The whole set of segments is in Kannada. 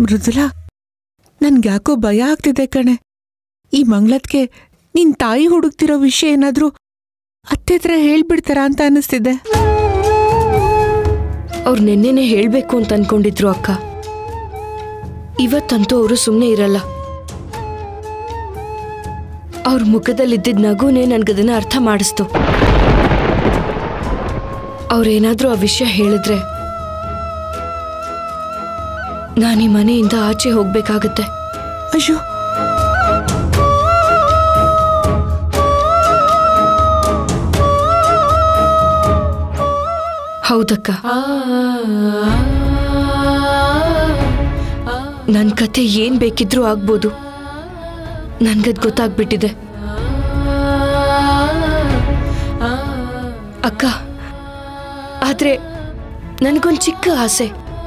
ಮೃದುಲಾ ನನ್ಗ್ಯಾಕೋ ಭಯ ಆಗ್ತಿದೆ ಕಣೆ ಈ ಮಂಗ್ಲತ್ಗೆ ನಿನ್ ತಾಯಿ ಹುಡುಕ್ತಿರೋ ವಿಷಯ ಏನಾದ್ರೂ ಅತ್ತೆ ಹತ್ರ ಹೇಳ್ಬಿಡ್ತಾರ ಅಂತ ಅನಿಸ್ತಿದೆ ಅವ್ರು ನಿನ್ನೆನೆ ಹೇಳ್ಬೇಕು ಅಂತ ಅನ್ಕೊಂಡಿದ್ರು ಅಕ್ಕ ಇವತ್ತಂತೂ ಅವರು ಸುಮ್ಮನೆ ಇರಲ್ಲ ಅವ್ರ ಮುಖದಲ್ಲಿದ್ದಿದ್ದ ನಗುನೇ ನನ್ಗದನ್ನ ಅರ್ಥ ಮಾಡಿಸ್ತು ಅವ್ರೇನಾದ್ರೂ ಆ ವಿಷಯ ಹೇಳಿದ್ರೆ ನಾನು ಈ ಮನೆಯಿಂದ ಆಚೆ ಹೋಗ್ಬೇಕಾಗತ್ತೆ ಅಯ್ಯೋ ಹೌದಕ್ಕ ನನ್ ಕತೆ ಏನ್ ಬೇಕಿದ್ರೂ ಆಗ್ಬೋದು ನನ್ಗದ್ ಗೊತ್ತಾಗ್ಬಿಟ್ಟಿದೆ ಅಕ್ಕ ಆದ್ರೆ ನನ್ಗೊಂದ್ ಚಿಕ್ಕ ಆಸೆ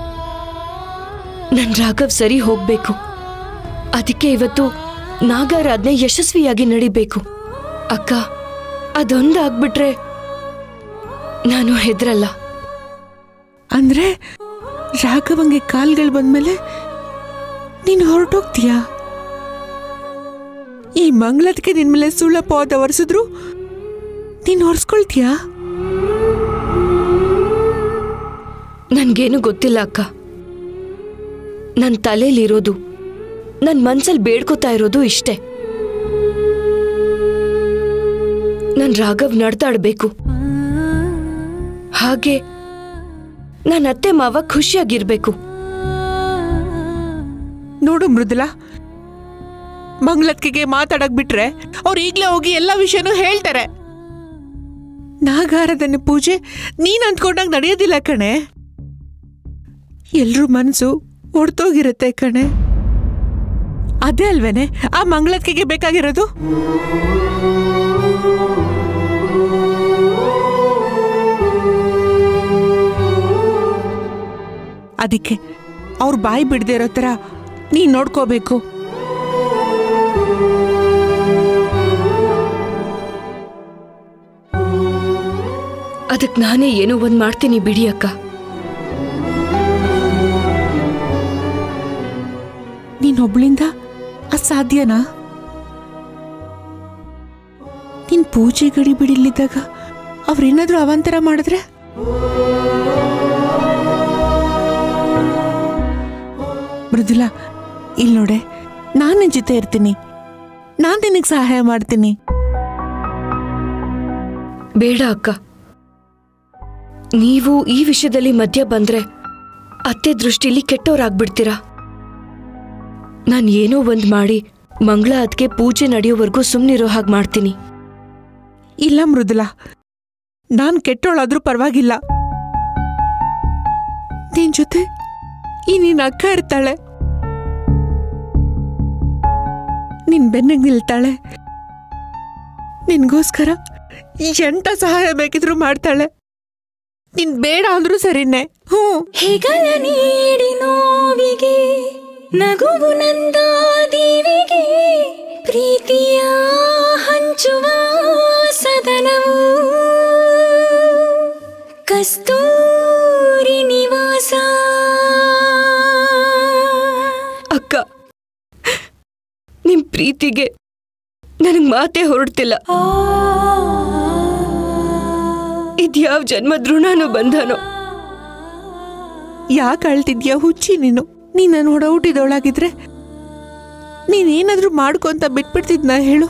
ನನ್ ರಾಘವ್ ಸರಿ ಹೋಗ್ಬೇಕು ಅದಕ್ಕೆ ಇವತ್ತು ನಾಗಾರಾಧನೆ ಯಶಸ್ವಿಯಾಗಿ ನಡಿಬೇಕು ಅಕ್ಕ ಅದೊಂದಾಗ್ಬಿಟ್ರೆ ನಾನು ಹೆದ್ರಲ್ಲ ಅಂದ್ರೆ ರಾಘವಂಗೆ ಕಾಲ್ಗಳು ಬಂದ್ಮೇಲೆ ನೀನು ಹೊರಟೋಗ್ತೀಯಾ ಈ ಮಂಗ್ಲತ್ಗೆ ನಿನ್ ಮೇಲೆ ಸುಳ್ಳ ಪೋದ ಒರೆಸಿದ್ರು ನೀನ್ ಹೊರ್ಸ್ಕೊಳ್ತೀಯಾ ನನ್ಗೇನು ಗೊತ್ತಿಲ್ಲ ಅಕ್ಕ ನನ್ನ ತಲೆಯಲ್ಲಿರೋದು ನನ್ನ ಮನ್ಸಲ್ಲಿ ಬೇಡ್ಕೋತಾ ಇರೋದು ಇಷ್ಟೇ ನನ್ ರಾಘವ್ ನಡ್ದಾಡ್ಬೇಕು ಹಾಗೆ ನನ್ನ ಅತ್ತೆ ಮಾವ ಖುಷಿಯಾಗಿರ್ಬೇಕು ನೋಡು ಮೃದುಲಾ ಮಂಗ್ಲತ್ಕೆಗೆ ಮಾತಾಡಕ್ ಬಿಟ್ರೆ ಅವ್ರು ಈಗ್ಲೇ ಹೋಗಿ ಎಲ್ಲ ವಿಷಯನೂ ಹೇಳ್ತಾರೆ ನಾಗಾರಾಧನೆ ಪೂಜೆ ನೀನ್ ಅಂದ್ಕೊಂಡಾಗ ನಡೆಯೋದಿಲ್ಲ ಕಣೆ ಎಲ್ರೂ ಮನ್ಸು ಒಡ್ತೋಗಿರುತ್ತೆ ಕಣೆ ಅದೇ ಅಲ್ವೇನೆ ಆ ಮಂಗಳತ್ಕೆಗೆ ಬೇಕಾಗಿರೋದು ಅದಕ್ಕೆ ಅವ್ರ ಬಾಯಿ ಬಿಡದೆ ಇರೋ ಥರ ನೀನ್ ನೋಡ್ಕೋಬೇಕು ಅದಕ್ಕೆ ನಾನೇ ಏನೋ ಒಂದ್ ಮಾಡ್ತೀನಿ ಬಿಡಿ ಅಕ್ಕ ನೀನೊಬ್ಳಿಂದ ಅಸಾಧ್ಯನಾ ನಿನ್ ಪೂಜೆ ಗಡಿ ಬಿಡಿಲಿದ್ದಾಗ ಅವ್ರೇನಾದ್ರೂ ಅವಾಂತರ ಮಾಡಿದ್ರೆ ಮೃದುಲಾ ಇಲ್ಲಿ ನೋಡೆ ನಾನು ನಿನ್ ಜೊತೆ ಇರ್ತೀನಿ ನಾನ್ ನಿನಗೆ ಸಹಾಯ ಮಾಡ್ತೀನಿ ಬೇಡ ಅಕ್ಕ ನೀವು ಈ ವಿಷಯದಲ್ಲಿ ಮಧ್ಯ ಬಂದ್ರೆ ಅತ್ತೆ ದೃಷ್ಟಿಲಿ ಕೆಟ್ಟೋರಾಗ್ಬಿಡ್ತೀರಾ ನಾನು ಏನೋ ಒಂದ್ ಮಾಡಿ ಮಂಗಳ ಅದಕ್ಕೆ ಪೂಜೆ ನಡೆಯೋವರೆಗೂ ಸುಮ್ಮನಿರೋ ಹಾಗೆ ಮಾಡ್ತೀನಿ ಇಲ್ಲ ಮೃದುಲಾ ನಾನ್ ಕೆಟ್ಟೋಳಾದ್ರೂ ಪರವಾಗಿಲ್ಲ ನಿನ್ ಜೊತೆ ಈ ನಿನ್ ಅಕ್ಕ ಇರ್ತಾಳೆ ನಿನ್ ಬೆನ್ನಿಗೆ ನಿಲ್ತಾಳೆ ನಿನ್ಗೋಸ್ಕರ ಎಂತ ಸಹಾಯ ಬೇಕಿದ್ರು ಮಾಡ್ತಾಳೆ ನಿನ್ ಬೇಡ ಅಂದ್ರೂ ಸರಿನೇ ಹ್ಞೂ ಹೆಗಲ ನೀಡಿ ನೋವಿಗೆ ನಗುವು ನಂದ ದೇವಿಗೆ ಪ್ರೀತಿಯ ಹಂಚುವ ಸದನವು ಕಸ್ತೂರಿ ನಿವಾಸ ಅಕ್ಕ ನಿಮ್ ಪ್ರೀತಿಗೆ ನನಗ್ ಮಾತೇ ಹೊರಡ್ತಿಲ್ಲ ಇದ್ಯಾವ ಜನ್ಮದ ಋಣನೋ ಬಂಧನೋ ಯಾಕೆ ಅಳ್ತಿದ್ಯಾ ಹುಚ್ಚಿ ನೀನು ನೀ ನನ್ನ ಹೊಡ ಹುಟ್ಟಿದವಳಾಗಿದ್ರೆ ನೀನೇನಾದ್ರೂ ಮಾಡ್ಕೊಂತ ಬಿಟ್ಬಿಡ್ತಿದ್ನ ಹೇಳು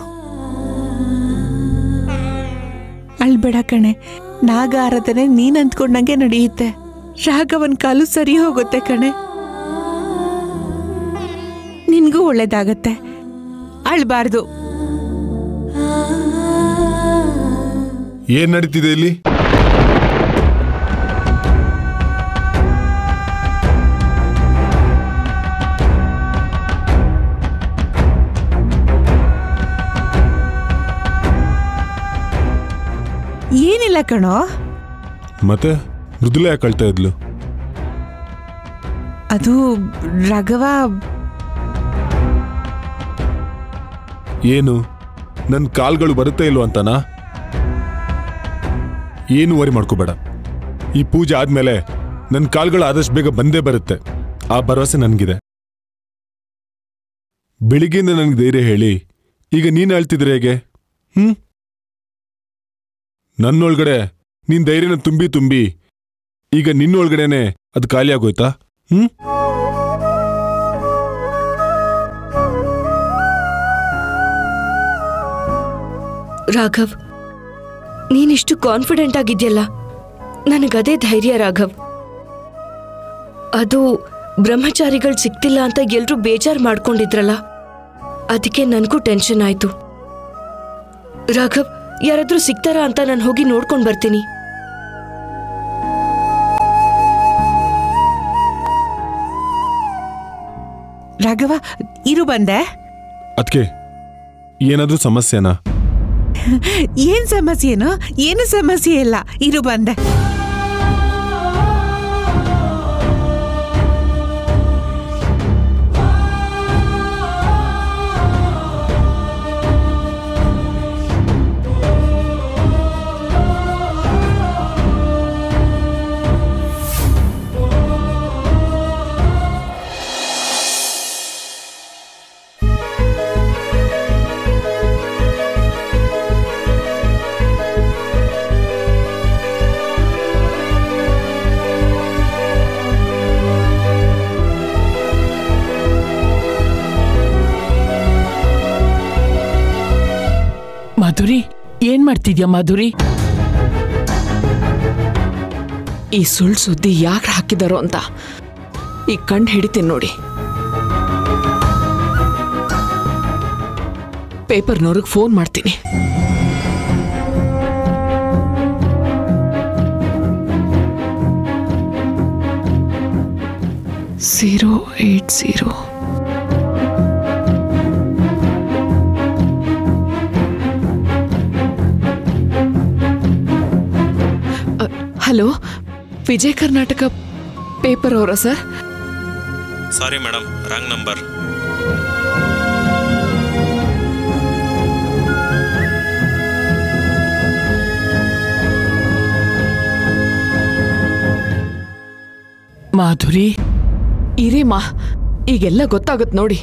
ಅಳ್ಬೇಡ ಕಣೆ ನಾಗ ಆರಾಧನೆ ನೀನ್ ಅಂದ್ಕೊಂಡಂಗೆ ನಡೆಯುತ್ತೆ ರಾಘವನ್ ಕಾಲು ಸರಿ ಹೋಗುತ್ತೆ ಕಣೆ ನಿನ್ಗೂ ಒಳ್ಳೇದಾಗತ್ತೆ ಅಳ್ಬಾರ್ದು ಏನ್ ನಡೀತಿದೆ ಇಲ್ಲಿ ಏನಿಲ್ಲ ಕಣೋ ಮತ್ತೆ ಮೃದುಲೆ ಯಾಕೆ ಅಳ್ತಾ ಇದ್ಲು ಅದು ರಾಘವ ಏನು ನನ್ನ ಕಾಲ್ಗಳು ಬರುತ್ತೆ ಇಲ್ವ ಅಂತನಾ ಏನು ವರಿ ಮಾಡ್ಕೋಬೇಡ ಈ ಪೂಜೆ ಆದ್ಮೇಲೆ ನನ್ನ ಕಾಲ್ಗಳು ಆದಷ್ಟು ಬೇಗ ಬಂದೇ ಬರುತ್ತೆ ಆ ಭರವಸೆ ನನಗಿದೆ ಬೆಳಿಗ್ಗೆಯಿಂದ ನನಗೆ ಧೈರ್ಯ ಹೇಳಿ ಈಗ ನೀನ್ ಹೇಳ್ತಿದ್ರೆ ಹೇಗೆ ಹ್ಮ್ ನನ್ನೊಳಗಡೆ ನಿನ್ ಧೈರ್ಯನ ತುಂಬಿ ತುಂಬಿ ಈಗ ನಿನ್ನೊಳಗಡೆನೆ ಅದು ಖಾಲಿ ಆಗೋಯ್ತಾ ಹ್ಮ್ ರಾಘವ್ ನೀನಿಷ್ಟು ಕಾನ್ಫಿಡೆಂಟ್ ಆಗಿದ್ಯಲ್ಲ ನನಗದೇ ಧೈರ್ಯ ರಾಘವ್ ಅದು ಬ್ರಹ್ಮಚಾರಿಗಳು ಸಿಕ್ತಿಲ್ಲ ಅಂತ ಎಲ್ರೂ ಬೇಜಾರ್ ಮಾಡ್ಕೊಂಡಿದ್ರಲ್ಲ ಅದಕ್ಕೆ ನನಗೂ ಟೆನ್ಷನ್ ಆಯ್ತು ರಾಘವ್ ಯಾರಾದ್ರೂ ಸಿಗ್ತಾರಾ ಅಂತ ನಾನು ಹೋಗಿ ನೋಡ್ಕೊಂಡು ಬರ್ತೀನಿ ರಾಘವ ಇರು ಬಂದೆ ಅದಕ್ಕೆ ಏನಾದ್ರೂ ಸಮಸ್ಯೆನಾ ಏನ್ ಸಮಸ್ಯೆನೋ ಏನು ಸಮಸ್ಯೆ ಇಲ್ಲ ಇರು ಬಂದೆ ಮಾಧುರಿ ಏನ್ ಮಾಡ್ತಿದ್ಯಾ ಮಾಧುರಿ ಈ ಸುಳ್ಳು ಸುದ್ದಿ ಯಾಕೆ ಹಾಕಿದಾರೋ ಅಂತ ಈ ಕಂಡು ಹಿಡಿತೀನಿ ನೋಡಿ ಪೇಪರ್ನವ್ರಿಗೆ ಫೋನ್ ಮಾಡ್ತೀನಿ zero eight zero hello Vijaya Karnataka paper ಅವರಾ sir sorry madam wrong number Madhuri ಇರೇಮಾ ಈಗೆಲ್ಲ ಗೊತ್ತಾಗುತ್ತೆ ನೋಡಿ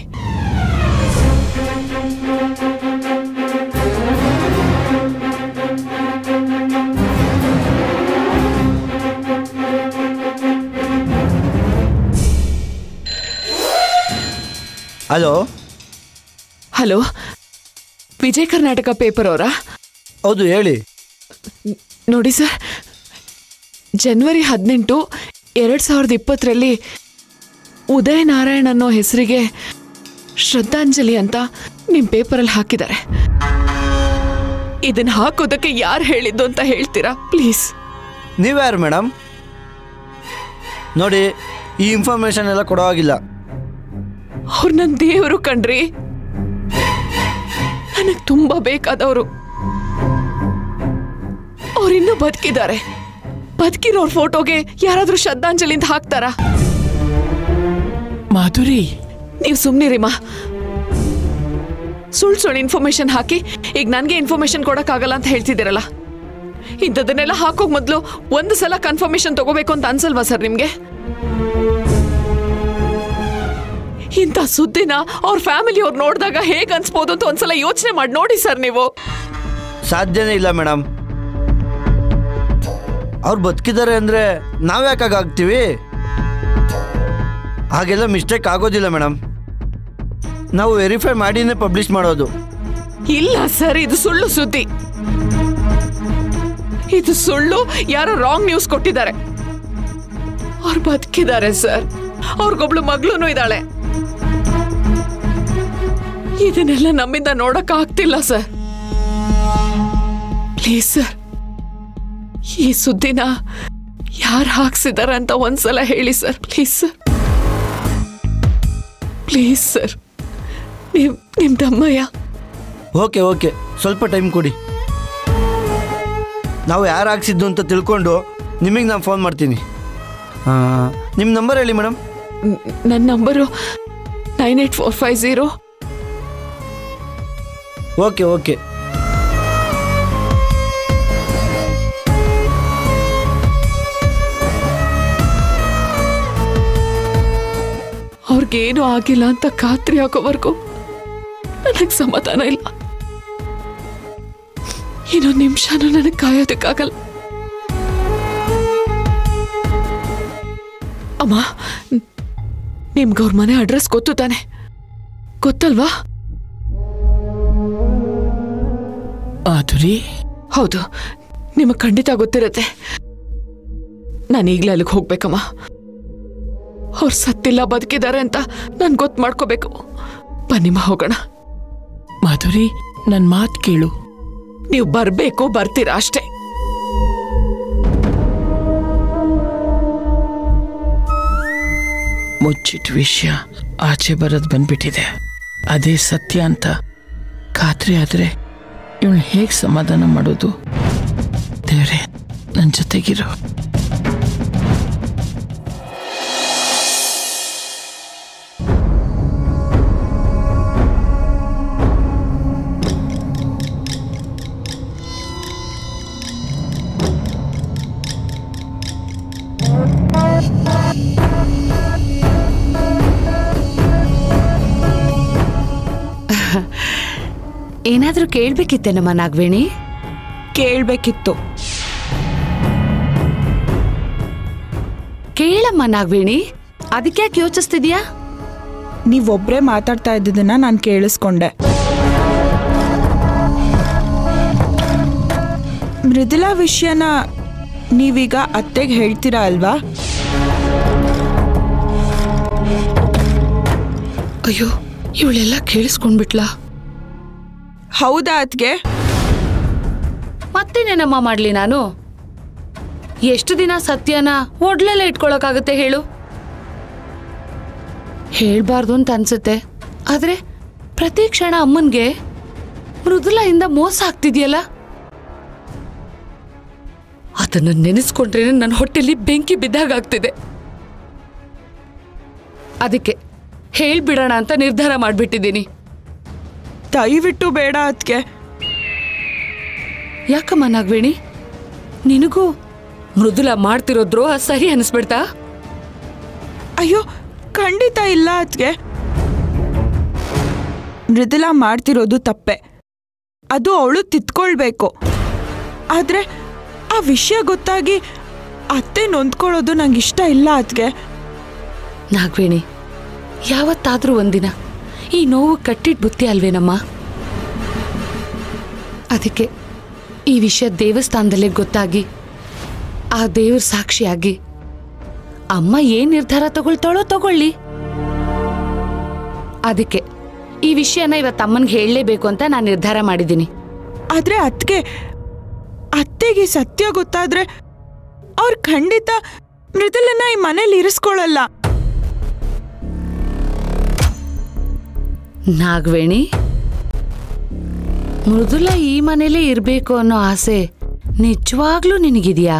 hello hello Vijaya Karnataka paper ಅವರಾ ಹೌದು ಹೇಳಿ ನೋಡಿ ಸರ್ ಜನವರಿ ಹದಿನೆಂಟು ಎರಡು ಸಾವಿರದ ಇಪ್ಪತ್ತರಲ್ಲಿ ಉದಯ ನಾರಾಯಣ್ ಅನ್ನೋ ಹೆಸರಿಗೆ ಶ್ರದ್ಧಾಂಜಲಿ ಅಂತ ನಿಮ್ಮ ಪೇಪರಲ್ಲಿ ಹಾಕಿದ್ದಾರೆ ಇದನ್ನ ಹಾಕೋದಕ್ಕೆ ಯಾರು ಹೇಳಿದ್ದು ಅಂತ ಹೇಳ್ತೀರಾ ಪ್ಲೀಸ್ ನೀವ್ಯಾರು ಮೇಡಮ್ ನೋಡಿ ಈ ಇನ್ಫಾರ್ಮೇಷನ್ ಎಲ್ಲ ಕೊಡೋ ಹಾಗಿಲ್ಲ ಅವ್ರು ನನ್ನ ದೇವರು ಕಣ್ರಿ ನನಗೆ ತುಂಬಾ ಬೇಕಾದವರು ಅವ್ರಿನ್ನೂ ಬದುಕಿದ್ದಾರೆ ಬದುಕಿರೋರ್ ಫೋಟೋಗೆ ಯಾರಾದ್ರೂ ಶ್ರದ್ಧಾಂಜಲಿ ಅಂತ ಹಾಕ್ತಾರಾ ಮಾಧುರಿ ನೀವು ಸುಮ್ಮನಿರಿಮ್ಮ ಸುಳ್ಳು ಸುಳ್ಳು ಇನ್ಫಾರ್ಮೇಶನ್ ಹಾಕಿ ಈಗ ನನಗೆ ಇನ್ಫಾರ್ಮೇಶನ್ ಕೊಡಕ್ಕಾಗಲ್ಲ ಅಂತ ಹೇಳ್ತಿದ್ದೀರಲ್ಲ ಇಂಥದನ್ನೆಲ್ಲ ಹಾಕೋಕ್ ಮೊದಲು ಒಂದು ಸಲ ಕನ್ಫರ್ಮೇಶನ್ ತಗೋಬೇಕು ಅಂತ ಅನ್ಸಲ್ವಾ ಸರ್ ನಿಮ್ಗೆ ಇಂಥ ಸುದ್ದಿನ ಅವ್ರ ಫ್ಯಾಮಿಲಿ ಅವ್ರು ನೋಡಿದಾಗ ಹೇಗೆ ಅನ್ಸ್ಬೋದು ಅಂತ ಒಂದ್ಸಲ ಯೋಚನೆ ಮಾಡಿ ನೋಡಿ ಸರ್ ನೀವು ಸಾಧ್ಯನೇ ಇಲ್ಲ ಮೇಡಮ್ ಅವ್ರು ಬದುಕಿದ್ದಾರೆ ಅಂದರೆ ನಾವು ಯಾಕಾಗ ಆಗ್ತೀವಿ ಹಾಗೆಲ್ಲ ಮಿಸ್ಟೇಕ್ ಆಗೋದಿಲ್ಲ ಮೇಡಮ್ ನಾವು ವೆರಿಫೈ ಮಾಡಿನೇ ಪಬ್ಲಿಷ್ ಮಾಡೋದು ಇಲ್ಲ ಸರ್ ಇದು ಸುಳ್ಳು ಸುದ್ದಿ ಇದು ಸುಳ್ಳು ಯಾರೋ ರಾಂಗ್ ನ್ಯೂಸ್ ಕೊಟ್ಟಿದ್ದಾರೆ ಅವ್ರು ಬದುಕಿದ್ದಾರೆ ಸರ್ ಅವ್ರಿಗೊಬ್ಳು ಮಗಳೂ ಇದ್ದಾಳೆ ಇದನ್ನೆಲ್ಲ ನಮ್ಮಿಂದ ನೋಡಕ್ ಆಗ್ತಿಲ್ಲ ಸರ್ ಪ್ಲೀಸ್ ಸರ್ ಈ ಸುದ್ದಿನ ಯಾರು ಹಾಕ್ಸಿದಾರೆ ಅಂತ ಒಂದ್ಸಲ ಹೇಳಿ sir please sir please sir ನಿಮ್ ನಿಮ್ ದಮ್ಮಯ್ಯ ಓಕೆ ಓಕೆ ಸ್ವಲ್ಪ ಟೈಮ್ ಕೊಡಿ ನಾವು ಯಾರು ಹಾಕ್ಸಿದ್ದು ಅಂತ ತಿಳ್ಕೊಂಡು ನಿಮಗೆ ನಾನು ಫೋನ್ ಮಾಡ್ತೀನಿ ನಿಮ್ಮ ನಂಬರ್ ಹೇಳಿ ಮೇಡಮ್ ನನ್ನ number nine eight four five zero okay okay ಅವ್ರಿಗೇನು ಆಗಿಲ್ಲ ಅಂತ ಖಾತ್ರಿ ಆಗೋವರೆಗೂ ನನಗೆ ಸಮಾಧಾನ ಇಲ್ಲ ಇನ್ನೊಂದು ನಿಮಿಷನೂ ನನಗೆ ಕಾಯೋದಕ್ಕಾಗಲ್ಲ ಅಮ್ಮ ನಿಮ್ಗೆ ಅವ್ರ ಮನೆ ಅಡ್ರೆಸ್ ಗೊತ್ತು ತಾನೆ ಗೊತ್ತಲ್ವಾ ಮಾಧುರಿ ಹೌದು ನಿಮಗೆ ಖಂಡಿತ ಗೊತ್ತಿರತ್ತೆ ನಾನು ಈಗಲೇ ಅಲ್ಲಿಗೆ ಹೋಗ್ಬೇಕಮ್ಮ ಅವ್ರು ಸತ್ತಿಲ್ಲ ಬದುಕಿದ್ದಾರೆ ಅಂತ ನಾನು ಗೊತ್ತು ಮಾಡ್ಕೋಬೇಕು ಬನ್ನಿಮ್ಮ ಹೋಗೋಣ ಮಾಧುರಿ ನನ್ ಮಾತ್ ಕೇಳು ನೀವು ಬರಬೇಕು ಬರ್ತೀರಾ ಅಷ್ಟೇ ಮುಚ್ಚಿಟ್ ವಿಷಯ ಆಚೆ ಬರೋದ್ ಬಂದ್ಬಿಟ್ಟಿದೆ ಅದೇ ಸತ್ಯ ಅಂತ ಖಾತ್ರಿ ಆದ್ರೆ ಇವಳು ಹೇಗ್ ಸಮಾಧಾನ ಮಾಡೋದು ದೇವ್ರೆ ನನ್ ಜೊತೆಗಿರೋ ಏನಾದ್ರೂ ಕೇಳ್ಬೇಕಿತ್ತೇನಮ್ಮ ನಾಗವೇಣಿ ಕೇಳ್ಬೇಕಿತ್ತು ಕೇಳಮ್ಮ ನಾಗವೇಣಿ ಅದಕ್ಯಾಕೆ ಯೋಚಿಸ್ತಿದ್ಯಾ ನೀವೊಬ್ರೇ ಮಾತಾಡ್ತಾ ಇದ್ದಿದ್ದನ್ನ ನಾನು ಕೇಳಿಸ್ಕೊಂಡೆ ಮೃದುಲಾ ವಿಷಯನ ನೀವೀಗ ಅತ್ತೆಗೆ ಹೇಳ್ತೀರಾ ಅಲ್ವಾ ಅಯ್ಯೋ ಇವಳೆಲ್ಲ ಕೇಳಿಸ್ಕೊಂಡ್ಬಿಟ್ಲಾ ಹೌದಾ ಅತ್ಗೆ ಮತ್ತೇನೇನಮ್ಮ ಮಾಡ್ಲಿ ನಾನು ಎಷ್ಟು ದಿನ ಸತ್ಯನ ಒಡ್ಲೆಲ್ಲ ಇಟ್ಕೊಳಕ್ಕಾಗತ್ತೆ ಹೇಳು ಹೇಳ್ಬಾರ್ದು ಅಂತ ಅನ್ಸುತ್ತೆ ಆದ್ರೆ ಪ್ರತಿ ಕ್ಷಣ ಅಮ್ಮನ್ಗೆ ಮೃದುಲೆಯಿಂದ ಮೋಸ ಆಗ್ತಿದ್ಯಲ್ಲ ಅದನ್ನ ನೆನೆಸ್ಕೊಂಡ್ರೆ ನನ್ನ ಹೊಟ್ಟೆಲಿ ಬೆಂಕಿ ಬಿದ್ದಾಗ ಆಗ್ತಿದೆ ಅದಕ್ಕೆ ಹೇಳ್ಬಿಡೋಣ ಅಂತ ನಿರ್ಧಾರ ಮಾಡ್ಬಿಟ್ಟಿದ್ದೀನಿ ದಯವಿಟ್ಟು ಬೇಡ ಅತ್ಗೆ ಯಾಕಮ್ಮ ನಾಗವೇಣಿ ನಿನಗೂ ಮೃದುಲ ಮಾಡ್ತಿರೋ ದ್ರೋಹ ಸಹಿ ಅನಿಸ್ಬಿಡ್ತಾ ಅಯ್ಯೋ ಖಂಡಿತ ಇಲ್ಲ ಅತ್ಗೆ ಮೃದುಲಾ ಮಾಡ್ತಿರೋದು ತಪ್ಪೆ ಅದು ಅವಳು ತಿತ್ಕೊಳ್ಬೇಕು ಆದ್ರೆ ಆ ವಿಷಯ ಗೊತ್ತಾಗಿ ಅತ್ತೆ ನೊಂದ್ಕೊಳ್ಳೋದು ನಂಗೆ ಇಷ್ಟ ಇಲ್ಲ ಅತ್ಗೆ ನಾಗವೇಣಿ ಯಾವತ್ತಾದ್ರೂ ಒಂದಿನ ಈ ನೋವು ಕಟ್ಟಿಟ್ ಬುತ್ತಿ ಅಲ್ವೇನಮ್ಮ ಅದಕ್ಕೆ ಈ ವಿಷಯ ದೇವಸ್ಥಾನದಲ್ಲೇ ಗೊತ್ತಾಗಿ ಆ ದೇವ್ರ ಸಾಕ್ಷಿಯಾಗಿ ಅಮ್ಮ ಏನ್ ನಿರ್ಧಾರ ತಗೊಳ್ತಾಳೋ ತಗೊಳ್ಳಿ ಅದಕ್ಕೆ ಈ ವಿಷಯನ ಇವತ್ತು ಅಮ್ಮನ್ಗೆ ಹೇಳಲೇಬೇಕು ಅಂತ ನಾನು ನಿರ್ಧಾರ ಮಾಡಿದ್ದೀನಿ ಆದ್ರೆ ಅತ್ಗೆ ಅತ್ತೆಗೆ ಸತ್ಯ ಗೊತ್ತಾದ್ರೆ ಅವ್ರು ಖಂಡಿತ ಮೃದುಲನ್ನ ಈ ಮನೇಲಿ ಇರಿಸ್ಕೊಳ್ಳಲ್ಲ ನಾಗವೇಣಿ ಮೃದುಲ ಈ ಮನೇಲೇ ಇರಬೇಕು ಅನ್ನೋ ಆಸೆ ನಿಜವಾಗ್ಲೂ ನಿನಗಿದ್ಯಾ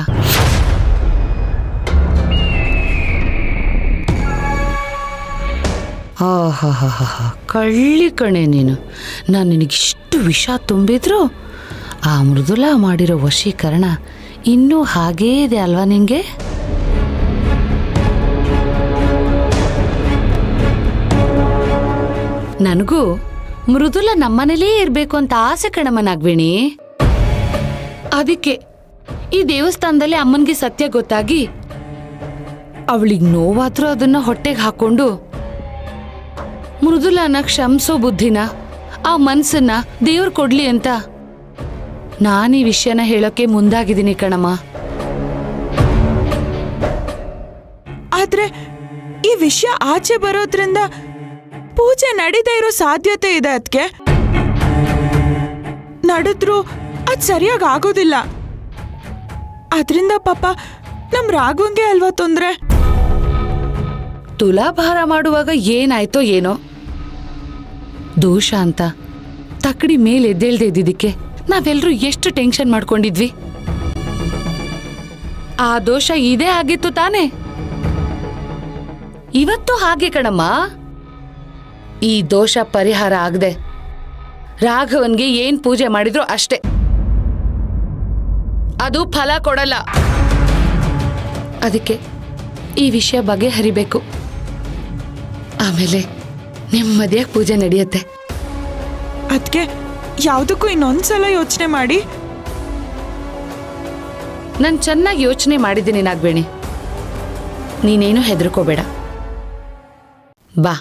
ಆಹಾಹಾಹಾ ಕಳ್ಳಿ ಕಣೆ ನೀನು ನಾನು ನಿನಗಿಷ್ಟು ವಿಷ ತುಂಬಿದ್ರು ಆ ಮೃದುಲ ಮಾಡಿರೋ ವಶೀಕರಣ ಇನ್ನೂ ಹಾಗೇ ಇದೆ ಅಲ್ವಾ ನಿಂಗೆ ನನಗೂ ಮೃದುಲ ನಮ್ಮನೇಲೇ ಇರಬೇಕು ಅಂತ ಆಸೆ ಕಣಮ್ಮ ನಾಗವೇಣಿ ಅದಕ್ಕೆ ಈ ದೇವಸ್ಥಾನದಲ್ಲಿ ಅಮ್ಮನ್ಗೆ ಸತ್ಯ ಗೊತ್ತಾಗಿ ಅವಳಿಗೆ ನೋವಾದ್ರೂ ಅದನ್ನ ಹೊಟ್ಟೆಗೆ ಹಾಕೊಂಡು ಮೃದುಲನ ಕ್ಷಮಿಸೋ ಬುದ್ಧಿನ ಆ ಮನ್ಸನ್ನ ದೇವ್ರು ಕೊಡ್ಲಿ ಅಂತ ನಾನು ಈ ವಿಷಯನ ಹೇಳೋಕೆ ಮುಂದಾಗಿದ್ದೀನಿ ಕಣಮ್ಮ ಆದ್ರೆ ಈ ವಿಷಯ ಆಚೆ ಬರೋದ್ರಿಂದ ಪೂಜೆ ನಡೀದೇ ಇರೋ ಸಾಧ್ಯತೆ ಇದೆ ಅದಕ್ಕೆ ನಡೆದ್ರು ಅದ್ ಸರಿಯಾಗಿ ಆಗೋದಿಲ್ಲ ಅದ್ರಿಂದ ಪಾಪ ನಮ್ ರಾಘವಂಗೆ ಅಲ್ವಾ ತೊಂದ್ರೆ ತುಲಾಭಾರ ಮಾಡುವಾಗ ಏನಾಯ್ತೋ ಏನೋ ದೋಷ ಅಂತ ತಕ್ಕಡಿ ಮೇಲೆ ಎದ್ದೇಳ್ದೆ ಇದ್ದಿದ್ದಕ್ಕೆ ನಾವೆಲ್ಲರೂ ಎಷ್ಟು ಟೆನ್ಷನ್ ಮಾಡ್ಕೊಂಡಿದ್ವಿ ಆ ದೋಷ ಇದೇ ಆಗಿತ್ತು ತಾನೇ ಇವತ್ತು ಹಾಗೆ ಕಣಮ್ಮ ಈ ದೋಷ ಪರಿಹಾರ ಆಗದೆ ರಾಘವನ್ಗೆ ಏನ್ ಪೂಜೆ ಮಾಡಿದ್ರು ಅಷ್ಟೇ ಅದು ಫಲ ಕೊಡಲ್ಲ ಅದಕ್ಕೆ ಈ ವಿಷಯ ಬಗೆಹರಿಬೇಕು ಆಮೇಲೆ ನೆಮ್ಮದಿಯಾಗಿ ಪೂಜೆ ನಡೆಯುತ್ತೆ ಅದಕ್ಕೆ ಯಾವುದಕ್ಕೂ ಇನ್ನೊಂದ್ಸಲ ಯೋಚನೆ ಮಾಡಿ ನಾನು ಚೆನ್ನಾಗಿ ಯೋಚನೆ ಮಾಡಿದ್ದೀನಿ ನಾಗವೇಣಿ ನೀನೇನು ಹೆದರ್ಕೋಬೇಡ ಬಾ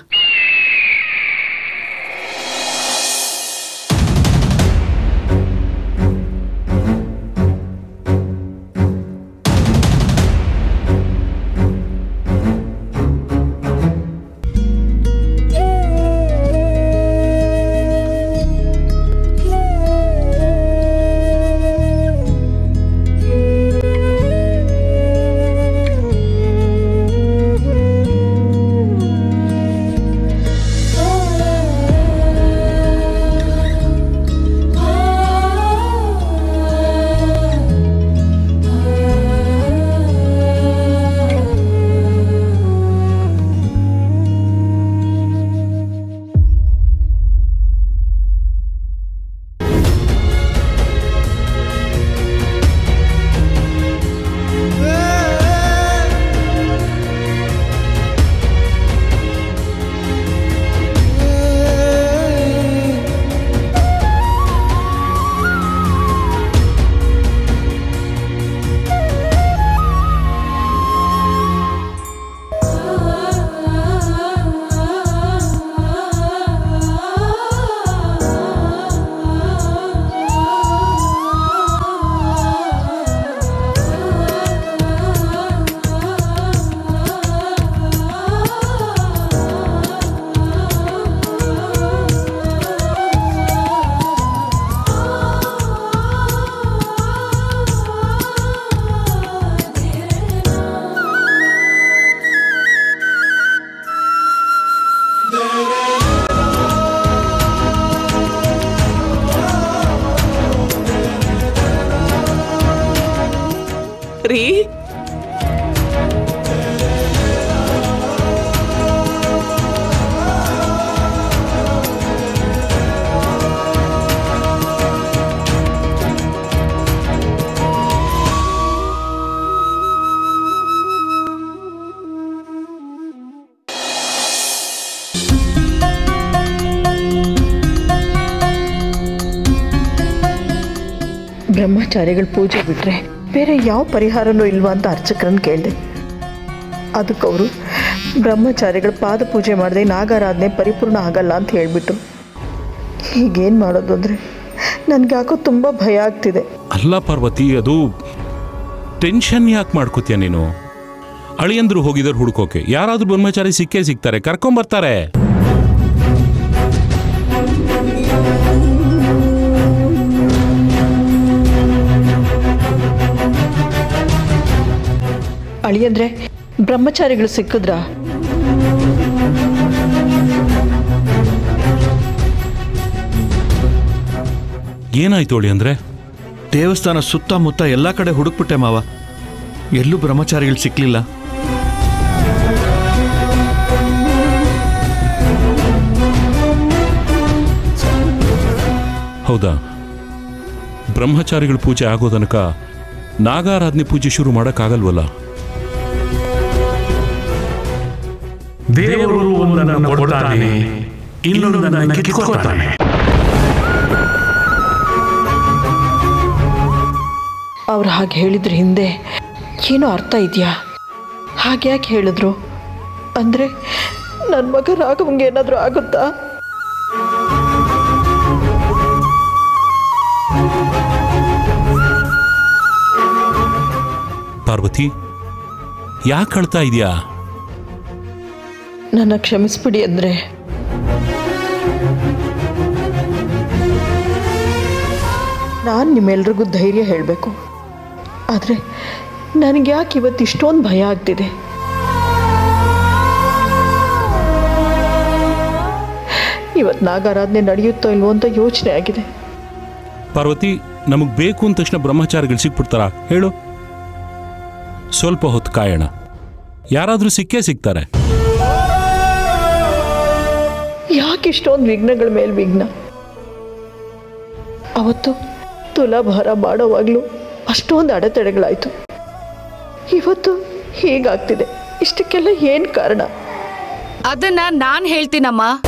ರೀ ಬ್ರಹ್ಮಚಾರಿಗಳ ಪೂಜೆ ಬಿಟ್ಟರೆ ಬೇರೆ ಯಾವ ಪರಿಹಾರನೂ ಇಲ್ವಾ ಅಂತ ಅರ್ಚಕರನ್ನು ಕೇಳಿದೆ ಅದಕ್ಕೆ ಅವರು ಬ್ರಹ್ಮಚಾರಿಗಳ ಪಾದ ಪೂಜೆ ಮಾಡದೆ ನಾಗಾರಾಧನೆ ಪರಿಪೂರ್ಣ ಆಗಲ್ಲ ಅಂತ ಹೇಳಿಬಿಟ್ರು ಈಗೇನು ಮಾಡೋದು ಅಂದರೆ ನನಗೆ ಯಾಕೋ ತುಂಬ ಭಯ ಆಗ್ತಿದೆ ಅಲ್ಲ ಪಾರ್ವತಿ ಅದು ಟೆನ್ಷನ್ ಯಾಕೆ ಮಾಡ್ಕೋತೀಯ ನೀನು ಅಳಿಯಂದ್ರು ಹೋಗಿದ್ದಾರೆ ಹುಡ್ಕೋಕೆ ಯಾರಾದ್ರೂ ಬ್ರಹ್ಮಚಾರಿ ಸಿಕ್ಕೇ ಸಿಗ್ತಾರೆ ಕರ್ಕೊಂಬರ್ತಾರೆ ಅಳಿಯಂದ್ರೆ ಬ್ರಹ್ಮಚಾರಿಗಳು ಸಿಕ್ಕಿದ್ರಾ ಏನಾಯ್ತು ಅಳಿ ಅಂದ್ರೆ ದೇವಸ್ಥಾನ ಸುತ್ತಮುತ್ತ ಎಲ್ಲ ಕಡೆ ಹುಡುಕ್ಬಿಟ್ಟೆ ಮಾವ ಎಲ್ಲೂ ಬ್ರಹ್ಮಚಾರಿಗಳು ಸಿಕ್ಲಿಲ್ಲ ಹೌದಾ ಬ್ರಹ್ಮಚಾರಿಗಳ ಪೂಜೆ ಆಗೋ ತನಕ ನಾಗಾರಾಧನೆ ಪೂಜೆ ಶುರು ಮಾಡೋಕ್ಕಾಗಲ್ವಲ್ಲ ದೇವರು ಒಂದನ್ನು ಕೊಡ್ತಾನೆ ಇನ್ನೊಂದನ್ನು ಕಿತ್ಕೊತಾನೆ ಅವ್ರು ಹಾಗೆ ಹೇಳಿದ್ರ ಹಿಂದೆ ಏನೋ ಅರ್ಥ ಇದೆಯಾ ಹಾಗೆ ಯಾಕೆ ಹೇಳಿದ್ರು ಅಂದರೆ ನನ್ನ ಮಗ ರಾಘವಂಗೆ ಏನಾದರೂ ಆಗುತ್ತಾ ಪಾರ್ವತಿ ಯಾಕೆ ಅಳ್ತಾ ಇದೆಯಾ ನನ್ನ ಕ್ಷಮಿಸ್ಬಿಡಿ ಅಂದರೆ ನಾನು ನಿಮ್ಮೆಲ್ರಿಗೂ ಧೈರ್ಯ ಹೇಳಬೇಕು ಆದರೆ ನನಗೆ ಯಾಕೆ ಇವತ್ತು ಇಷ್ಟೊಂದು ಭಯ ಆಗ್ತಿದೆ ಇವತ್ತು ನಾಗಾರಾಧನೆ ನಡೆಯುತ್ತೋ ಇಲ್ವೋ ಅಂತ ಯೋಚನೆ ಆಗಿದೆ ಪಾರ್ವತಿ ನಮಗೆ ಬೇಕು ಅಂದ ತಕ್ಷಣ ಬ್ರಹ್ಮಚಾರಿಗಳು ಸಿಕ್ಬಿಡ್ತಾರ ಹೇಳು ಸ್ವಲ್ಪ ಹೊತ್ತು ಕಾಯೋಣ ಯಾರಾದರೂ ಸಿಕ್ಕೇ ಸಿಗ್ತಾರೆ ಯಾಕೆ ಇಷ್ಟೊಂದು ವಿಘ್ನಗಳ ಮೇಲೆ ವಿಘ್ನ ಅವತ್ತು ತುಲಾಭಾರ ಮಾಡೋವಾಗಲೂ ಅಷ್ಟೊಂದು ಅಡೆತಡೆಗಳಾಯಿತು ಇವತ್ತು ಹೀಗಾಗ್ತಿದೆ ಇಷ್ಟಕ್ಕೆಲ್ಲ ಏನು ಕಾರಣ ಅದನ್ನ ನಾನು ಹೇಳ್ತೀನಮ್ಮ